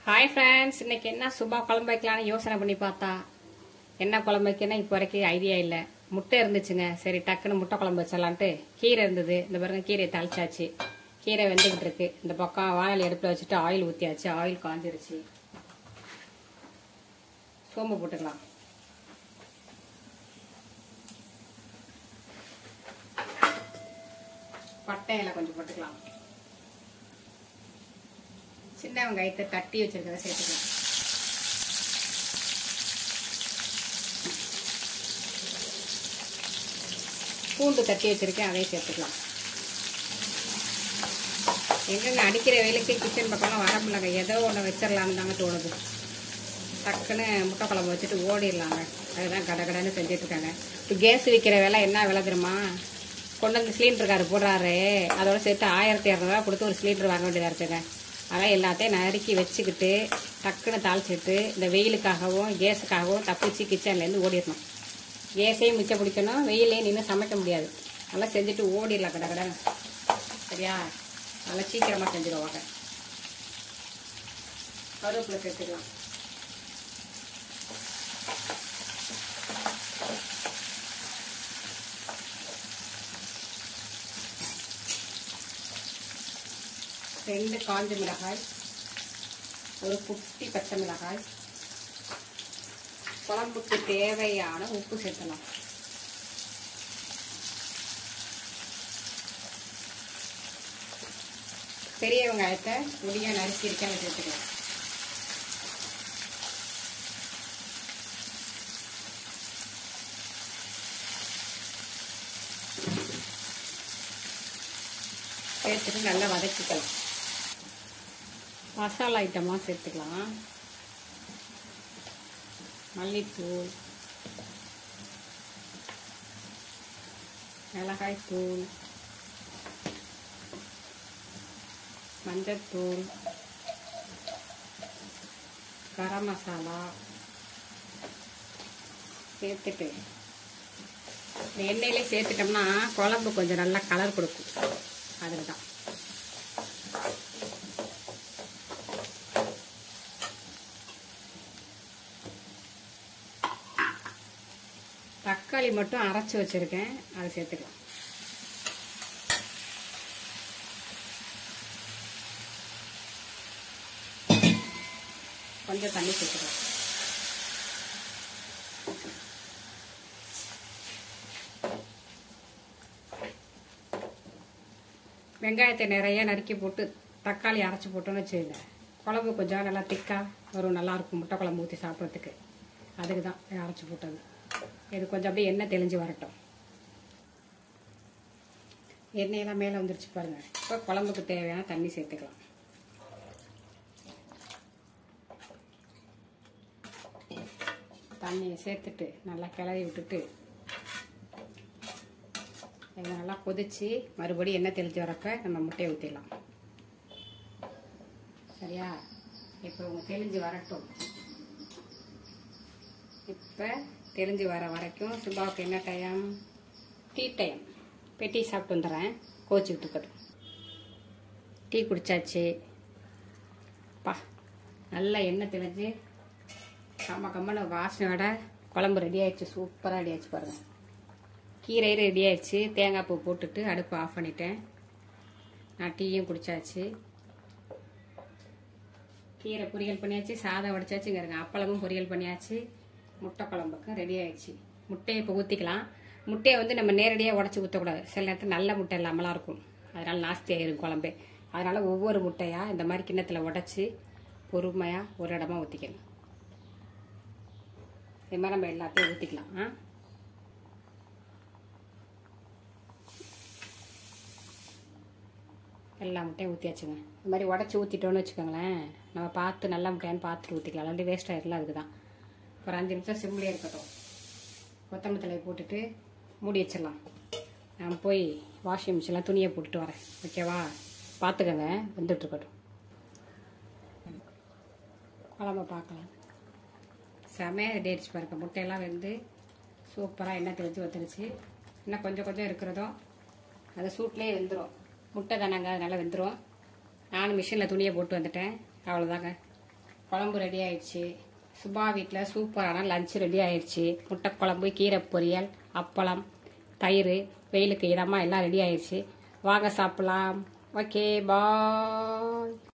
hi friends இன்னைக்கு என்ன சுபா குழம்பு வைக்கலாம்னு யோசனை பண்ணி பார்த்தா என்ன குழம்பு வைக்கணும் இப்போ வரைக்கும் ஐடியா இல்லை முட்டை இருந்துச்சுங்க சரி டக்குன்னு முட்டை குழம்பு வச்சிடலான்ட்டு கீரை இருந்தது இந்த பாருங்க கீரையை தாளிச்சாச்சு கீரை வெந்துக்கிட்டு இருக்கு இந்த பக்கம் வானல் அடுப்பில் வச்சுட்டு ஆயில் ஊற்றியாச்சு ஆயில் காஞ்சிருச்சு சோம்பு போட்டுக்கலாம் பட்டை இலை கொஞ்சம் போட்டுக்கலாம் சின்ன வெங்காயத்தை தட்டி வச்சிருக்கிறத சேர்த்துக்கலாம் பூண்டு தட்டி வச்சிருக்கேன் அதையும் சேர்த்துக்கலாம் எங்கெங்க அடிக்கிற வேலைக்கு கிச்சன் பக்கம்லாம் வர முடியலங்க ஏதோ ஒன்று வச்சிடலான்னு தாங்க தோணுது டக்குன்னு முட்டை குழம்பு வச்சுட்டு ஓடிடலாங்க அதுதான் கடகடன்னு செஞ்சுட்டு இருக்காங்க இப்போ கேஸ் விற்கிற விலை என்ன விலை தெரியுமா கொண்டு வந்து சிலிண்டர் கார் போடுறாரு அதோட சேர்த்து ஆயிரத்தி இரநூறுவா கொடுத்து ஒரு சிலிண்டர் வாங்க வேண்டியதாக இருக்குங்க அதெல்லாம் எல்லாத்தையும் நறுக்கி வச்சுக்கிட்டு டக்குன்னு தாளிச்சிட்டு இந்த வெயிலுக்காகவும் கேஸுக்காகவும் தப்பிச்சு கிச்சன்லேருந்து ஓடிடணும் கேஸையும் மிச்சம் பிடிக்கணும் வெயிலையும் நின்று சமைக்க முடியாது நல்லா செஞ்சுட்டு ஓடிடலாம் கடை கடை சரியா நல்லா சீக்கிரமாக செஞ்சுருவாங்க கருவேப்பிலை சேர்த்துக்கலாம் ரெண்டு காஞ்ச மிளகாய் ஒரு குட்டி பச்சை மிளகாய் குழம்புக்கு தேவையான உப்பு சேர்த்தலாம் பெரிய வெங்காயத்தை முடிய நறுக்கி இருக்க சேர்த்துக்கலாம் சேர்த்துட்டு நல்லா வதக்கிக்கலாம் மசாலா ஐட்டம்லாம் சேர்த்துக்கலாம் மல்லித்தூள் மிளகாய்த்தூள் மஞ்சத்தூள் கரம் மசாலா சேர்த்துட்டு இந்த எண்ணெயிலே சேர்த்துட்டோம்னா குழம்பு கொஞ்சம் நல்லா கலர் கொடுக்கும் அதுக்கு தான் தக்காளி மட்டும் அரைச்சி வச்சிருக்கேன் அதை சேர்த்துக்கலாம் கொஞ்சம் தண்ணி சேர்த்துக்கலாம் வெங்காயத்தை நிறைய நறுக்கி போட்டு தக்காளி அரைச்சி போட்டோன்னு வச்சுக்கோங்க குழம்பு கொஞ்சம் நல்லா திக்காக வரும் நல்லாயிருக்கும் முட்டை குழம்பு ஊற்றி சாப்பிட்றதுக்கு அதுக்கு தான் அரைச்சி போட்டது இது கொஞ்சம் அப்படியே எண்ணெய் தெளிஞ்சு வரட்டும் எண்ணெயெல்லாம் மேலே வந்துருச்சு பாருங்கள் இப்போ குழம்புக்கு தேவையான தண்ணி சேர்த்துக்கலாம் தண்ணியை சேர்த்துட்டு நல்லா கிளறி விட்டுட்டு இதை நல்லா கொதிச்சு மறுபடியும் எண்ணெய் தெளிஞ்சு வரப்ப நம்ம முட்டையை ஊற்றிடலாம் சரியா இப்போ உங்க தெளிஞ்சு வரட்டும் இப்போ தெரிஞ்சு வர வரைக்கும் சுபாவுக்கு என்ன டைம் டீ டைம் இப்போ டீ சாப்பிட்டு வந்துடுறேன் கோச்சிக்கிட்டு இருக்கட்டும் டீ குடிச்சாச்சு பா நல்லா எண்ணெய் தெளிஞ்சு கம்ம கம்மன வாசனையோட குழம்பு ரெடி ஆயிடுச்சு சூப்பராக ரெடி ஆயிடுச்சு பாருங்கள் கீரை ரெடி ஆயிடுச்சு தேங்காய் பூ போட்டுட்டு அடுப்பு ஆஃப் பண்ணிட்டேன் நான் டீயும் குடிச்சாச்சு கீரை பொரியல் பண்ணியாச்சு சாதம் வடிச்சாச்சுங்க இருங்க அப்பளமும் பொரியல் பண்ணியாச்சு முட்டை குழம்புக்கும் ரெடி ஆயிடுச்சு முட்டையை இப்போ ஊற்றிக்கலாம் முட்டையை வந்து நம்ம நேரடியாக உடச்சி ஊற்றக்கூடாது சில நேரத்தில் நல்ல முட்டை இல்லாமலாம் இருக்கும் அதனால நாஸ்தி ஆயிரும் குழம்பு அதனால ஒவ்வொரு முட்டையாக இந்த மாதிரி கிண்ணத்தில் உடச்சி பொறுமையாக ஒரு இடமா ஊற்றிக்கணும் இது மாதிரி நம்ம எல்லாத்தையும் ஊற்றிக்கலாம் ஆ எல்லா முட்டையும் ஊற்றியாச்சுங்க இந்த மாதிரி உடச்சி ஊற்றிட்டோன்னு வச்சுக்கோங்களேன் நம்ம பார்த்து நல்ல முட்டையான்னு பார்த்துட்டு ஊற்றிக்கலாம் இல்லாட்டி வேஸ்ட் ஆகிடலாம் அதுக்கு தான் ஒரு அஞ்சு நிமிஷம் சிம்லேயே இருக்கட்டும் கொத்தமல்லி தலையை போட்டுட்டு மூடி வச்சிடலாம் நான் போய் வாஷிங் மிஷினில் துணியை போட்டுட்டு வரேன் ஓகேவா பார்த்துக்கோங்க வந்துட்டு இருக்கட்டும் குழம்ப பார்க்கலாம் செமையாக ரெடி ஆயிடுச்சு பாருங்க முட்டையெல்லாம் வெந்து சூப்பராக எண்ணெய் தெளிச்சு வந்துருச்சு இன்னும் கொஞ்சம் கொஞ்சம் இருக்கிறதும் அது சூட்லேயே வெந்துடும் முட்டை தானேங்க அதனால வெந்துடும் நானும் மிஷினில் துணியை போட்டு வந்துட்டேன் அவ்வளோதாங்க குழம்பு ரெடி ஆயிடுச்சு சுபா வீட்டில் சூப்பரான லஞ்ச் ரெடி ஆயிடுச்சு முட்டை குழம்பு கீரை பொரியல் அப்பளம் தயிர் வெயிலுக்கு இதமாக எல்லாம் ரெடி ஆயிடுச்சு வாங்க சாப்பிடலாம் ஓகே பாய்